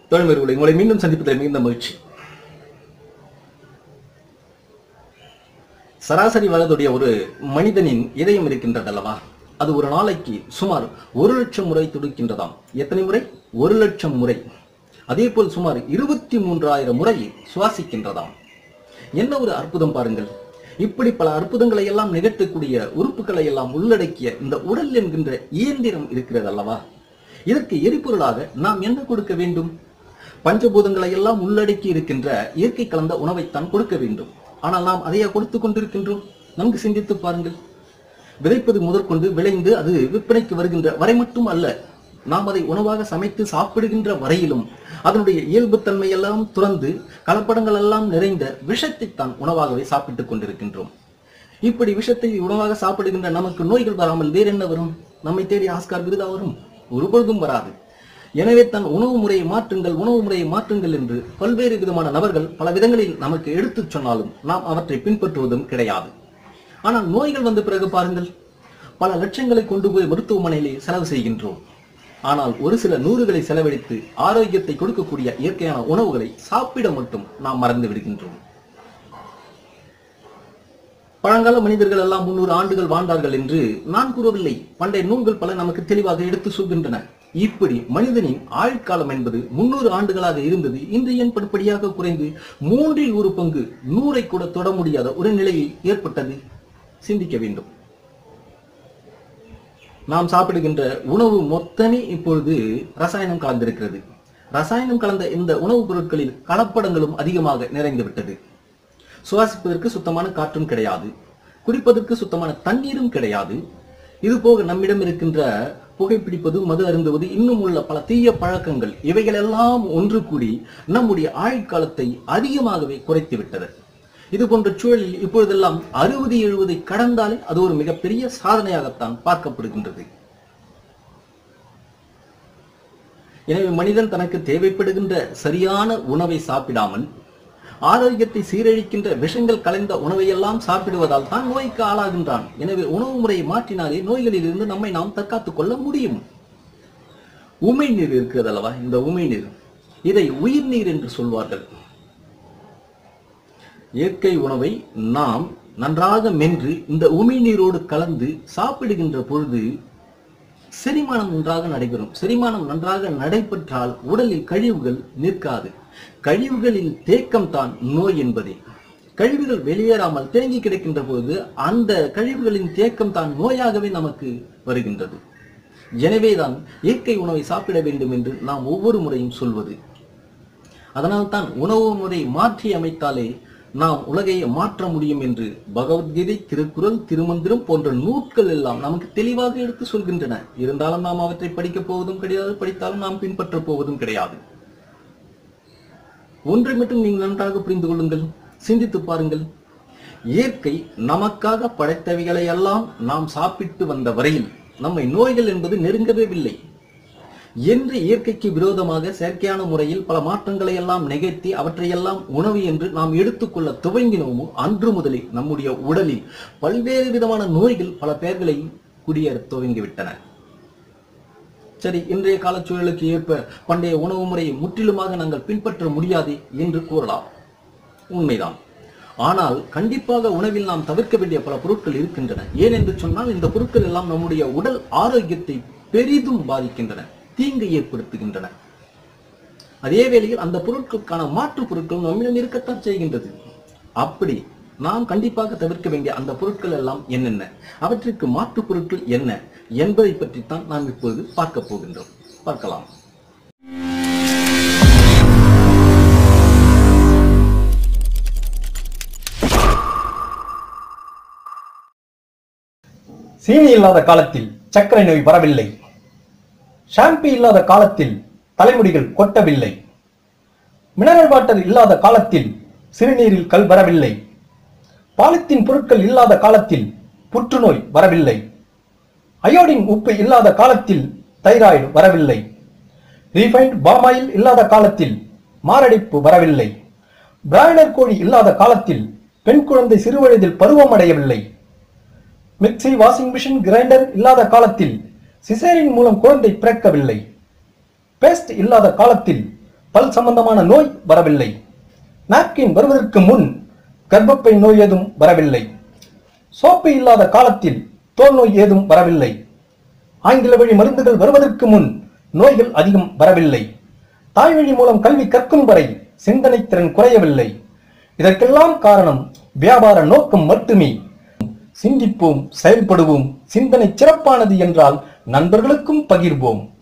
தோழமையுள்ள உங்களை மீண்டும் சந்திப்பதில் மிகுந்த மகிழ்ச்சி சராசரி வயதுடைய ஒரு மனிதனின் இதயம் இருக்கின்றது அல்லவா அது ஒரு நாளைக்கு சுமார் ஒரு லட்சம் முறை துடிக்கின்றதாம் எத்தனை முறை ஒரு லட்சம் முறை அதே போல் சுமார் இருபத்தி மூன்றாயிரம் முறை சுவாசிக்கின்றதாம் என்ன ஒரு அற்புதம் பாருங்கள் இப்படி பல அற்புதங்களை எல்லாம் நிகழ்த்தக்கூடிய உறுப்புகளை எல்லாம் உள்ளடக்கிய இந்த உடல் என்கின்ற இயந்திரம் இருக்கிறது அல்லவா இதற்கு எரிபொருளாக நாம் என்ன கொடுக்க வேண்டும் பஞ்சபூதங்களை எல்லாம் உள்ளடக்கி இருக்கின்ற இயற்கை கலந்த உணவைத்தான் கொடுக்க வேண்டும் ஆனால் நாம் அதையா கொடுத்து கொண்டிருக்கின்றோம் நன்கு சிந்தித்து பாருங்கள் விதைப்பது முதற்கொண்டு விளைந்து அது விற்பனைக்கு வருகின்ற வரை மட்டும் அல்ல நாம் அதை உணவாக சமைத்து சாப்பிடுகின்ற வரையிலும் அதனுடைய இயல்புத்தன்மை எல்லாம் துறந்து கலப்படங்கள் எல்லாம் நிறைந்த விஷத்தை தான் உணவாகவே சாப்பிட்டுக் கொண்டிருக்கின்றோம் இப்படி விஷத்தை உணவாக சாப்பிடுகின்ற நமக்கு நோய்கள் வராமல் வேற என்ன வரும் நம்மை தேடி ஆஸ்கார் விருதா வரும் ஒருபொழுதும் வராது எனவே தன் உணவு முறையை மாற்றுங்கள் உணவு முறையை மாற்றுங்கள் என்று பல்வேறு விதமான நபர்கள் பல விதங்களில் நமக்கு எடுத்துச் சொன்னாலும் நாம் அவற்றை பின்பற்றுவதும் கிடையாது ஆனால் நோய்கள் வந்த பிறகு பாருங்கள் பல லட்சங்களை கொண்டு போய் மருத்துவமனையிலே செலவு செய்கின்றோம் ஆனால் ஒரு சில நூறுகளை செலவழித்து ஆரோக்கியத்தை கொடுக்கக்கூடிய இயற்கையான உணவுகளை சாப்பிட மட்டும் நாம் மறந்து விடுகின்றோம் பழங்கால மனிதர்கள் எல்லாம் முன்னூறு ஆண்டுகள் வாழ்ந்தார்கள் என்று நான் கூறவில்லை பண்டைய நூல்கள் பல நமக்கு தெளிவாக எடுத்து சொல்கின்றன இப்படி மனிதனின் ஆயுட்காலம் என்பது முன்னூறு ஆண்டுகளாக இருந்தது இன்று ஏன் படிப்படியாக குறைந்து மூன்றில் ஒரு பங்கு நூறை கூட தொட முடியாத ஒரு நிலையில் ஏற்பட்டது சிந்திக்க வேண்டும் நாம் சாப்பிடுகின்ற உணவு மொத்தமே இப்பொழுது ரசாயனம் கலந்திருக்கிறது ரசாயனம் கலந்த இந்த உணவுப் பொருட்களில் கலப்படங்களும் அதிகமாக நிறைந்து விட்டது சுவாசிப்பதற்கு சுத்தமான காற்றும் கிடையாது குடிப்பதற்கு சுத்தமான தண்ணீரும் கிடையாது இது போக நம்மிடம் இருக்கின்ற புகைப்பிடிப்பது மது அருந்துவது இன்னும் உள்ள பல தீய பழக்கங்கள் இவைகளெல்லாம் ஒன்று கூடி நம்முடைய ஆயுட்காலத்தை அதிகமாகவே குறைத்து விட்டது இது போன்ற சூழலில் இப்பொழுதெல்லாம் அறுபது எழுபதை கடந்தாலே அது ஒரு மிகப்பெரிய சாதனையாகத்தான் பார்க்கப்படுகின்றது எனவே மனிதன் தனக்கு தேவைப்படுகின்ற சரியான உணவை சாப்பிடாமல் ஆரோக்கியத்தை சீரழிக்கின்ற விஷங்கள் கலைந்த உணவையெல்லாம் சாப்பிடுவதால் தான் நோய்க்கு ஆளாகின்றான் எனவே உணவு முறையை மாற்றினாலே நோய்களில் இருந்து நம்மை நாம் தற்காத்துக் கொள்ள முடியும் உமை நீர் இருக்கிறது அல்லவா இந்த உமை நீர் இதை உயிர் நீர் என்று சொல்வார்கள் இயற்கை உணவை நாம் நன்றாக மென்று இந்த உமி நீரோடு கலந்து சாப்பிடுகின்ற பொழுது செரிமானம் நன்றாக நடைபெறும் செரிமானம் நன்றாக நடைபெற்றால் உடலில் கழிவுகள் நிற்காது கழிவுகளின் தேக்கம் தான் நோய் என்பதே கழிவுகள் வெளியேறாமல் தேங்கி கிடக்கின்ற போது அந்த கழிவுகளின் தேக்கம் தான் நோயாகவே நமக்கு வருகின்றது எனவேதான் இயற்கை உணவை சாப்பிட வேண்டும் என்று நாம் ஒவ்வொரு முறையும் சொல்வது அதனால்தான் உணவு முறை மாற்றி அமைத்தாலே நாம் உலகையை மாற்ற முடியும் என்று பகவத்கீதை திருக்குறள் திருமந்திரம் போன்ற நூட்கள் எல்லாம் நமக்கு தெளிவாக எடுத்து சொல்கின்றன இருந்தாலும் நாம் அவற்றை படிக்கப் போவதும் கிடையாது படித்தாலும் நாம் பின்பற்றப் போவதும் கிடையாது ஒன்றை மட்டும் நீங்கள் நன்றாக புரிந்து கொள்ளுங்கள் சிந்தித்து பாருங்கள் இயற்கை நமக்காக படைத்தவைகளை எல்லாம் நாம் சாப்பிட்டு வந்த வரையில் நம்மை நோய்கள் என்பது நெருங்கவே இல்லை என்று இயற்கைக்கு விரோதமாக செயற்கையான முறையில் பல மாற்றங்களை எல்லாம் நிகழ்த்தி அவற்றையெல்லாம் உணவு என்று நாம் எடுத்துக்கொள்ள துவங்கினோமோ அன்று முதலே நம்முடைய உடலில் பல்வேறு விதமான நோய்கள் பல பெயர்களை குடியேற துவங்கிவிட்டன சரி இன்றைய காலச்சூழலுக்கு ஏற்ப பண்டைய உணவு முறையை முற்றிலுமாக நாங்கள் பின்பற்ற முடியாது என்று கூறலாம் உண்மைதான் ஆனால் கண்டிப்பாக உணவில் நாம் தவிர்க்க வேண்டிய பல பொருட்கள் இருக்கின்றன ஏன் என்று சொன்னால் இந்த பொருட்கள் எல்லாம் நம்முடைய உடல் ஆரோக்கியத்தை பெரிதும் பாதிக்கின்றன தீங்கை ஏற்படுத்துகின்றன அதே வேளையில் அந்த பொருட்களுக்கான மாற்று பொருட்கள் நம்மிடம் இருக்கத்தான் செய்கின்றது அப்படி நாம் கண்டிப்பாக தவிர்க்க வேண்டிய அந்த பொருட்கள் எல்லாம் என்னென்ன அவற்றிற்கு மாற்று பொருட்கள் என்ன என்பதை பற்றித்தான் நாம் இப்பொழுது பார்க்க போகின்றோம் பார்க்கலாம் சீனி இல்லாத காலத்தில் சர்க்கரை நோய் வரவில்லை ஷாம்பி இல்லாத காலத்தில் தலைமுடிகள் கொட்டவில்லை மினரல் வாட்டர் இல்லாத காலத்தில் சிறுநீரில் கல் வரவில்லை பாலித்தீன் பொருட்கள் இல்லாத காலத்தில் புற்றுநோய் வரவில்லை அயோடின் உப்பு இல்லாத காலத்தில் தைராய்டு வரவில்லை ரீஃபைண்ட் பாமாயில் இல்லாத காலத்தில் மாரடைப்பு வரவில்லை பிராய்லர் கோழி இல்லாத காலத்தில் பெண் குழந்தை சிறுவயதில் பருவமடையவில்லை மிக்ஸி வாஷிங் மிஷின் கிரைண்டர் இல்லாத காலத்தில் சிசேரின் மூலம் குழந்தை பிறக்கவில்லை பேஸ்ட் இல்லாத காலத்தில் பல் சம்பந்தமான நோய் வரவில்லை நாப்கின் வருவதற்கு முன் கர்ப்பப்பை நோய் ஏதும் வரவில்லை சோப்பு இல்லாத காலத்தில் தோல் நோய் ஏதும் வரவில்லை ஆங்கில வழி மருந்துகள் வருவதற்கு முன் நோய்கள் அதிகம் வரவில்லை தாய்வழி மூலம் கல்வி கற்கும் வரை சிந்தனை திறன் குறையவில்லை இதற்கெல்லாம் காரணம் வியாபார நோக்கம் மட்டுமே சிந்திப்போம் செயல்படுவோம் சிந்தனை சிறப்பானது என்றால் நண்பர்களுக்கும் பகிர்வோம்